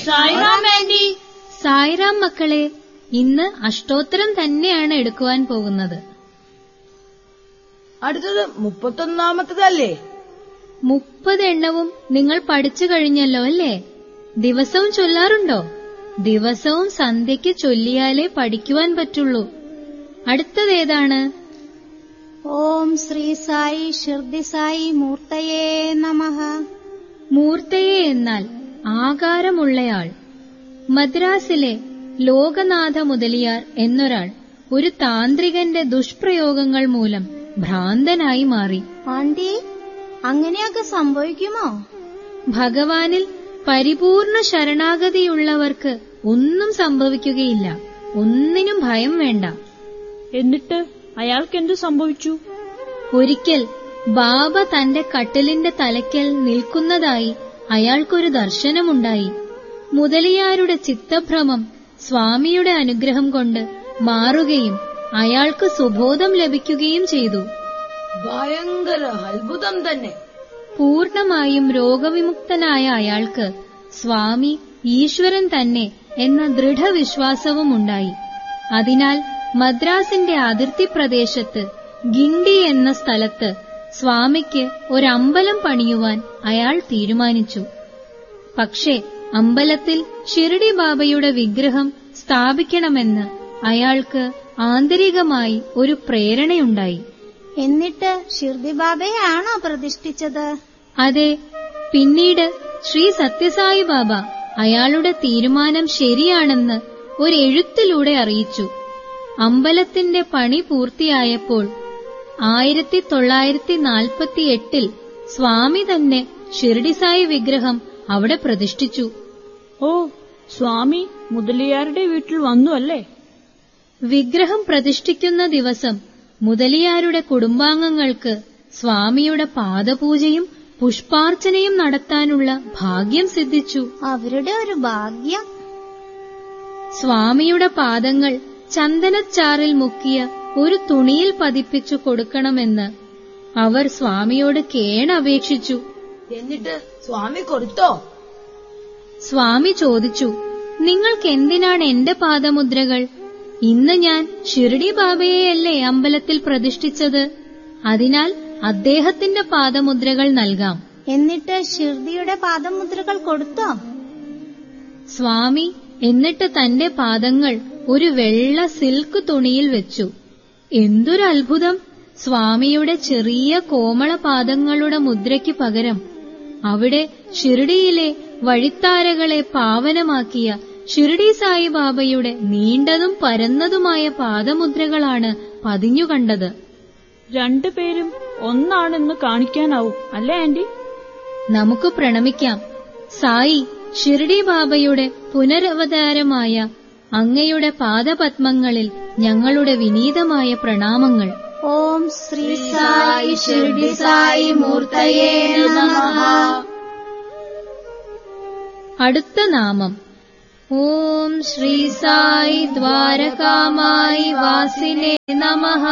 Sairam anti Sairam മക്കളെ ഇന്ന് അഷ്ടോത്തരം തന്നെയാണ് എടുക്കുവാൻ പോകുന്നത് അടുത്തത് മുപ്പത്തൊന്നാമത്തതല്ലേ മുപ്പത് എണ്ണവും നിങ്ങൾ പഠിച്ചു കഴിഞ്ഞല്ലോ അല്ലേ ദിവസവും ചൊല്ലാറുണ്ടോ ദിവസവും സന്ധ്യയ്ക്ക് ചൊല്ലിയാലേ പഠിക്കുവാൻ പറ്റുള്ളൂ അടുത്തതേതാണ് ഓം ശ്രീ സായി ഷിർദി സായി മൂർത്തയേ നമഃ മൂർത്തയെ എന്നാൽ ആകാരമുള്ളയാൾ മദ്രാസിലെ ലോകനാഥ മുതലിയാർ എന്നൊരാൾ ഒരു താന്ത്രികന്റെ ദുഷ്പ്രയോഗങ്ങൾ മൂലം ഭ്രാന്തനായി മാറി ആന്റി അങ്ങനെയൊക്കെ സംഭവിക്കുമോ ഭഗവാനിൽ പരിപൂർണ ശരണാഗതിയുള്ളവർക്ക് ഒന്നും സംഭവിക്കുകയില്ല ഒന്നിനും ഭയം വേണ്ട എന്നിട്ട് അയാൾക്കെന്തു സംഭവിച്ചു ഒരിക്കൽ ബാബ തന്റെ കട്ടിലിന്റെ തലയ്ക്കൽ നിൽക്കുന്നതായി അയാൾക്കൊരു ദർശനമുണ്ടായി മുതലിയാരുടെ ചിത്തഭ്രമം സ്വാമിയുടെ അനുഗ്രഹം കൊണ്ട് മാറുകയും അയാൾക്ക് സുബോധം ലഭിക്കുകയും ചെയ്തു ഭയങ്കര അത്ഭുതം തന്നെ പൂർണമായും രോഗവിമുക്തനായ അയാൾക്ക് സ്വാമി ഈശ്വരൻ തന്നെ എന്ന ദൃഢവിശ്വാസവുമുണ്ടായി അതിനാൽ മദ്രാസിന്റെ അതിർത്തി പ്രദേശത്ത് ഗിണ്ടി എന്ന സ്ഥലത്ത് സ്വാമിക്ക് ഒരമ്പലം പണിയുവാൻ അയാൾ തീരുമാനിച്ചു പക്ഷേ അമ്പലത്തിൽ ഷിർഡി ബാബയുടെ വിഗ്രഹം സ്ഥാപിക്കണമെന്ന് അയാൾക്ക് ആന്തരികമായി ഒരു പ്രേരണയുണ്ടായി എന്നിട്ട് ഷിർദി ബാബയാണോ പ്രതിഷ്ഠിച്ചത് അതെ പിന്നീട് ശ്രീ സത്യസായി ബാബ അയാളുടെ തീരുമാനം ശരിയാണെന്ന് ഒരു എഴുത്തിലൂടെ അറിയിച്ചു അമ്പലത്തിന്റെ പണി പൂർത്തിയായപ്പോൾ ആയിരത്തി തൊള്ളായിരത്തി നാൽപ്പത്തി എട്ടിൽ സ്വാമി തന്നെ ഷിർഡിസായി വിഗ്രഹം അവിടെ പ്രതിഷ്ഠിച്ചു ഓ സ്വാമി മുതലിയാരുടെ വീട്ടിൽ വന്നു അല്ലേ വിഗ്രഹം പ്രതിഷ്ഠിക്കുന്ന ദിവസം മുതലിയാരുടെ കുടുംബാംഗങ്ങൾക്ക് സ്വാമിയുടെ പാദപൂജയും പുഷ്പാർച്ചനയും നടത്താനുള്ള ഭാഗ്യം സിദ്ധിച്ചു അവരുടെ ഒരു ഭാഗ്യം സ്വാമിയുടെ പാദങ്ങൾ ചന്ദനച്ചാറിൽ മുക്കിയ ഒരു തുണിയിൽ പതിപ്പിച്ചു കൊടുക്കണമെന്ന് അവർ സ്വാമിയോട് കേണപേക്ഷിച്ചു എന്നിട്ട് സ്വാമി കൊടുത്തോ സ്വാമി ചോദിച്ചു നിങ്ങൾക്ക് എന്തിനാണ് എന്റെ പാദമുദ്രകൾ ഇന്ന് ഞാൻ ഷിർഡി ബാബയെയല്ലേ അമ്പലത്തിൽ പ്രതിഷ്ഠിച്ചത് അതിനാൽ അദ്ദേഹത്തിന്റെ പാദമുദ്രകൾ നൽകാം എന്നിട്ട് ഷിർദിയുടെ പാദമുദ്രകൾ കൊടുത്തോ സ്വാമി എന്നിട്ട് തന്റെ പാദങ്ങൾ ഒരു വെള്ള സിൽക്ക് തുണിയിൽ വെച്ചു എന്തൊരു അത്ഭുതം സ്വാമിയുടെ ചെറിയ കോമള പാദങ്ങളുടെ മുദ്രയ്ക്ക് പകരം അവിടെ ഷിർഡിയിലെ വഴിത്താരകളെ പാവനമാക്കിയ ഷിർഡി സായിബാബയുടെ നീണ്ടതും പരന്നതുമായ പാദമുദ്രകളാണ് പതിഞ്ഞുകണ്ടത് രണ്ടുപേരും ഒന്നാണെന്ന് കാണിക്കാനാവും അല്ലേ ആന്റി നമുക്ക് പ്രണമിക്കാം സായി ഷിർഡി ബാബയുടെ പുനരവതാരമായ അങ്ങയുടെ പാദപത്മങ്ങളിൽ ഞങ്ങളുടെ വിനീതമായ പ്രണാമങ്ങൾ ഓം ശ്രീ സായി ഷിർദി സായി മൂർത്തയേ നമഃ അടുത്ത നാമം ഓം ശ്രീ സായി ദ്വാരകാമായി വാസിനെ നമഃ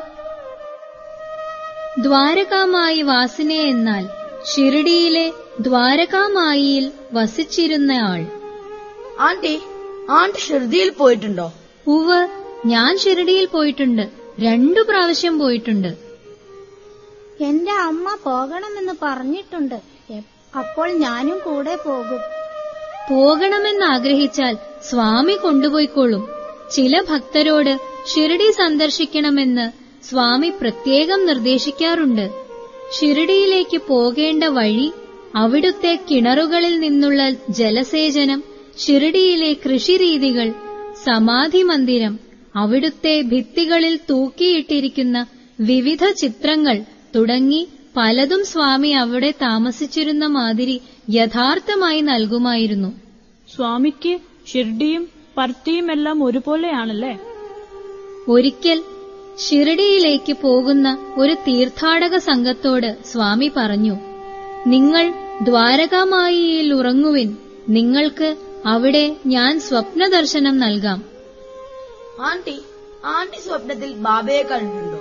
ദ്വാരകാമായി വാസിനെ എന്നാൽ ഷിർഡിയിലെ ദ്വാരകാമായിയിൽ വസിച്ചിരുന്ന ആൾ ആന്റി ആന്റി ഷിർദിയിൽ പോയിട്ടുണ്ടോ ഉവ് ഞാൻ ഷിർഡിയിൽ പോയിട്ടുണ്ട് രണ്ടു പ്രാവശ്യം പോയിട്ടുണ്ട് എന്റെ അമ്മ പോകണമെന്ന് പറഞ്ഞിട്ടുണ്ട് എ- അപ്പോൾ ഞാനും കൂടെ പോകും പോകണമെന്ന് ആഗ്രഹിച്ചാൽ സ്വാമി കൊണ്ടുപോയിക്കോളും ചില ഭക്തരോട് ഷിർഡി സന്ദർശിക്കണമെന്ന് സ്വാമി പ്രത്യേകം നിർദ്ദേശിക്കാറുണ്ട് ഷിർഡിയിലേക്ക് പോകേണ്ട വഴി അവിടുത്തെ കിണറുകളിൽ നിന്നുള്ള ജലസേചനം ഷിർഡിയിലെ കൃഷിരീതികൾ സമാധി മന്ദിരം അവിടുത്തെ ഭിത്തികളിൽ തൂക്കിയിട്ടിരിക്കുന്ന വിവിധ ചിത്രങ്ങൾ തുടങ്ങി പലതും സ്വാമി അവിടെ താമസിച്ചിരുന്ന മാതിരി യഥാർത്ഥമായി നൽകുമായിരുന്നു സ്വാമിക്ക് ഷിർഡിയും പർത്തിയുമെല്ലാം ഒരുപോലെയാണല്ലേ ഒരിക്കൽ ഷിർഡിയിലേക്ക് പോകുന്ന ഒരു തീർത്ഥാടക സംഘത്തോട് സ്വാമി പറഞ്ഞു നിങ്ങൾ ദ്വാരകാമായിയിൽ ഉറങ്ങുവിൻ നിങ്ങൾക്ക് അവിടെ ഞാൻ സ്വപ്നദർശനം നൽകാം ആന്റി ആന്റി സ്വപ്നത്തിൽ ബാബയെ കണ്ടിട്ടുണ്ടോ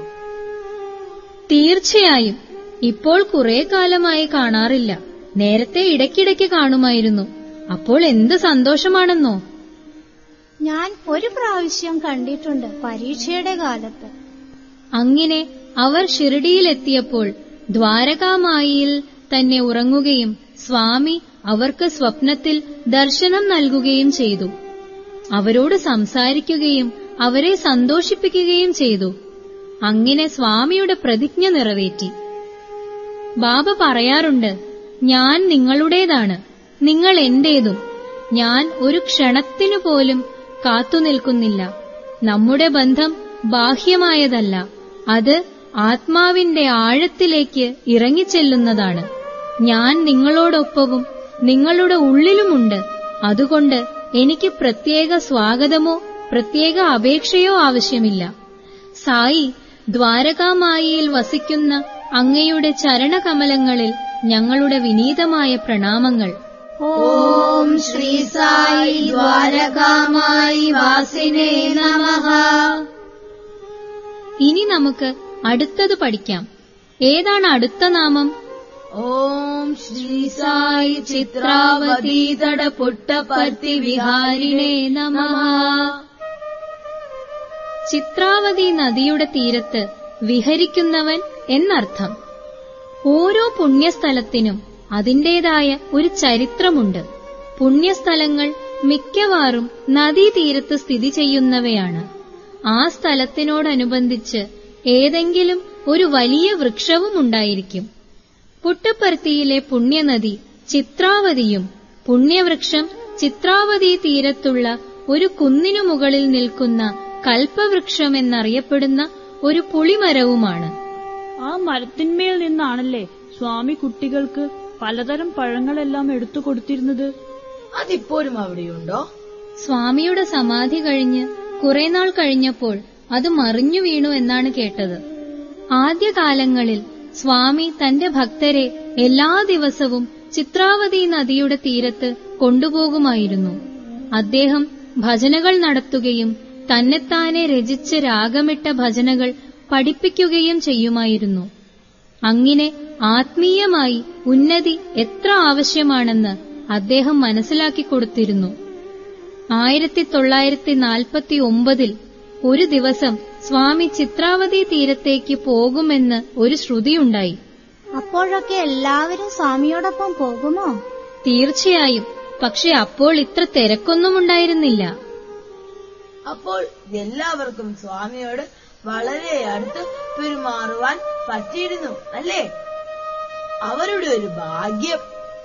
തീർച്ചയായും ഇപ്പോൾ കുറെ കാലമായി കാണാറില്ല നേരത്തെ ഇടയ്ക്കിടയ്ക്ക് കാണുമായിരുന്നു അപ്പോൾ എന്ത് സന്തോഷമാണെന്നോ ഞാൻ ഒരു പ്രാവശ്യം കണ്ടിട്ടുണ്ട് പരീക്ഷയുടെ കാലത്ത് അങ്ങനെ അവർ ഷിർഡിയിലെത്തിയപ്പോൾ ദ്വാരകാമായിയിൽ തന്നെ ഉറങ്ങുകയും സ്വാമി അവർക്ക് സ്വപ്നത്തിൽ ദർശനം നൽകുകയും ചെയ്തു അവരോട് സംസാരിക്കുകയും അവരെ സന്തോഷിപ്പിക്കുകയും ചെയ്തു അങ്ങനെ സ്വാമിയുടെ പ്രതിജ്ഞ നിറവേറ്റി ബാബ പറയാറുണ്ട് ഞാൻ നിങ്ങളുടേതാണ് നിങ്ങൾ എന്റേതും ഞാൻ ഒരു ക്ഷണത്തിനു പോലും കാത്തുനിൽക്കുന്നില്ല നമ്മുടെ ബന്ധം ബാഹ്യമായതല്ല അത് ആത്മാവിന്റെ ആഴത്തിലേക്ക് ഇറങ്ങിച്ചെല്ലുന്നതാണ് ഞാൻ നിങ്ങളോടൊപ്പവും നിങ്ങളുടെ ഉള്ളിലുമുണ്ട് അതുകൊണ്ട് എനിക്ക് പ്രത്യേക സ്വാഗതമോ പ്രത്യേക അപേക്ഷയോ ആവശ്യമില്ല സായി ദ്വാരകാമായിയിൽ വസിക്കുന്ന അങ്ങയുടെ ചരണകമലങ്ങളിൽ ഞങ്ങളുടെ വിനീതമായ പ്രണാമങ്ങൾ ഓം ശ്രീ സായി ദ്വാരകാമായി വാസിനേ നമഃ ഇനി നമുക്ക് അടുത്തത് പഠിക്കാം ഏതാണ് അടുത്ത നാമം ഓം ശ്രീ സായി ചിത്രാവതി തട പുട്ടപർത്തി വിഹാരിണേ നമഃ ചിത്രാവതി നദിയുടെ തീരത്ത് വിഹരിക്കുന്നവൻ എന്നർത്ഥം ഓരോ പുണ്യസ്ഥലത്തിനും അതിന്റേതായ ഒരു ചരിത്രമുണ്ട് പുണ്യസ്ഥലങ്ങൾ മിക്കവാറും നദീതീരത്ത് സ്ഥിതി ചെയ്യുന്നവയാണ് ആ സ്ഥലത്തിനോടനുബന്ധിച്ച് ഏതെങ്കിലും ഒരു വലിയ വൃക്ഷവും ഉണ്ടായിരിക്കും പുട്ടപ്പർത്തിയിലെ പുണ്യനദി ചിത്രാവതിയും പുണ്യവൃക്ഷം ചിത്രാവതി തീരത്തുള്ള ഒരു കുന്നിനു മുകളിൽ നിൽക്കുന്ന കൽപ്പവൃക്ഷം എന്നറിയപ്പെടുന്ന ഒരു പുളിമരവുമാണ് ആ മരത്തിന്മേൽ നിന്നാണല്ലേ സ്വാമി കുട്ടികൾക്ക് പലതരം പഴങ്ങളെല്ലാം എടുത്തു കൊടുത്തിരുന്നത് അതിപ്പോഴും അവിടെയുണ്ടോ സ്വാമിയുടെ സമാധി കഴിഞ്ഞ് കുറെ നാൾ കഴിഞ്ഞപ്പോൾ അത് മറിഞ്ഞു വീണു എന്നാണ് കേട്ടത് ആദ്യകാലങ്ങളിൽ സ്വാമി തന്റെ ഭക്തരെ എല്ലാ ദിവസവും ചിത്രാവതി നദിയുടെ തീരത്ത് കൊണ്ടുപോകുമായിരുന്നു അദ്ദേഹം ഭജനകൾ നടത്തുകയും തന്നെത്താനെ രചിച്ച് രാഗമിട്ട ഭജനകൾ പഠിപ്പിക്കുകയും ചെയ്യുമായിരുന്നു അങ്ങനെ ആത്മീയമായി ഉന്നതി എത്ര ആവശ്യമാണെന്ന് അദ്ദേഹം മനസ്സിലാക്കി കൊടുത്തിരുന്നു ആയിരത്തി തൊള്ളായിരത്തി നാൽപ്പത്തി ഒമ്പതിൽ ഒരു ദിവസം സ്വാമി ചിത്രാവതി തീരത്തേക്ക് പോകുമെന്ന് ഒരു ശ്രുതിയുണ്ടായി അപ്പോഴൊക്കെ എല്ലാവരും സ്വാമിയോടൊപ്പം പോകുമോ തീർച്ചയായും പക്ഷെ അപ്പോൾ ഇത്ര തിരക്കൊന്നും ഉണ്ടായിരുന്നില്ല അപ്പോൾ എല്ലാവർക്കും സ്വാമിയോട് വളരെ അടുത്ത് പെരുമാറുവാൻ പറ്റിയിരുന്നു അല്ലേ അവരുടെ ഒരു ഭാഗ്യം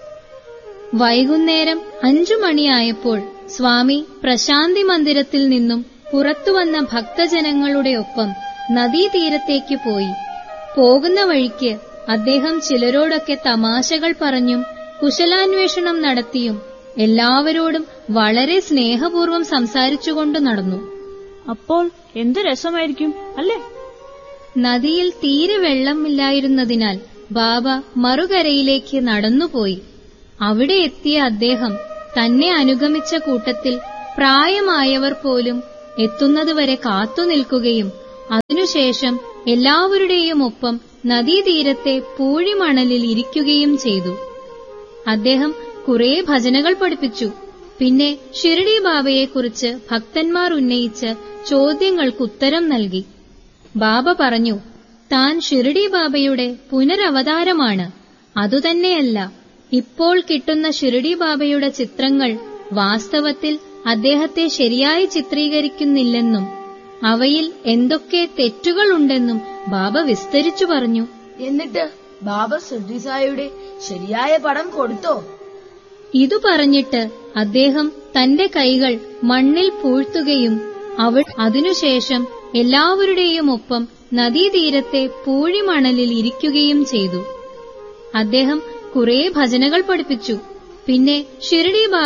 വൈകുന്നേരം അഞ്ചു മണിയായപ്പോൾ സ്വാമി പ്രശാന്തി മന്ദിരത്തിൽ നിന്നും പുറത്തുവന്ന ഭക്തജനങ്ങളുടെ ഒപ്പം നദീതീരത്തേക്ക് പോയി പോകുന്ന വഴിക്ക് അദ്ദേഹം ചിലരോടൊക്കെ തമാശകൾ പറഞ്ഞും കുശലാന്വേഷണം നടത്തിയും എല്ലാവരോടും വളരെ സ്നേഹപൂർവ്വം സംസാരിച്ചുകൊണ്ട് നടന്നു അപ്പോൾ എന്ത് രസമായിരിക്കും അല്ലേ നദിയിൽ തീരെ വെള്ളമില്ലായിരുന്നതിനാൽ ബാബ മറുകരയിലേക്ക് നടന്നുപോയി അവിടെ എത്തിയ അദ്ദേഹം തന്നെ അനുഗമിച്ച കൂട്ടത്തിൽ പ്രായമായവർ പോലും എത്തുന്നതുവരെ കാത്തുനിൽക്കുകയും അതിനുശേഷം എല്ലാവരുടെയും ഒപ്പം നദീതീരത്തെ പൂഴിമണലിൽ ഇരിക്കുകയും ചെയ്തു അദ്ദേഹം കുറെ ഭജനകൾ പഠിപ്പിച്ചു പിന്നെ ഷിർഡി ബാബയെക്കുറിച്ച് ഭക്തന്മാർ ഉന്നയിച്ച ചോദ്യങ്ങൾക്കുത്തരം നൽകി ബാബ പറഞ്ഞു താൻ ഷിർഡി ബാബയുടെ പുനരവതാരമാണ് അതുതന്നെയല്ല ഇപ്പോൾ കിട്ടുന്ന ഷിർഡി ബാബയുടെ ചിത്രങ്ങൾ വാസ്തവത്തിൽ അദ്ദേഹത്തെ ശരിയായി ചിത്രീകരിക്കുന്നില്ലെന്നും അവയിൽ എന്തൊക്കെ തെറ്റുകളുണ്ടെന്നും ബാബ വിസ്തരിച്ചു പറഞ്ഞു എന്നിട്ട് ബാബ സുർജിസായുടെ ശരിയായ പടം കൊടുത്തോ ഇതു പറഞ്ഞിട്ട് അദ്ദേഹം തന്റെ കൈകൾ മണ്ണിൽ പൂഴ്ത്തുകയും അവൾ അതിനുശേഷം എല്ലാവരുടെയും ഒപ്പം നദീതീരത്തെ പൂഴിമണലിൽ ഇരിക്കുകയും ചെയ്തു അദ്ദേഹം കുറെ ഭജനകൾ പഠിപ്പിച്ചു പിന്നെ ഷിർഡി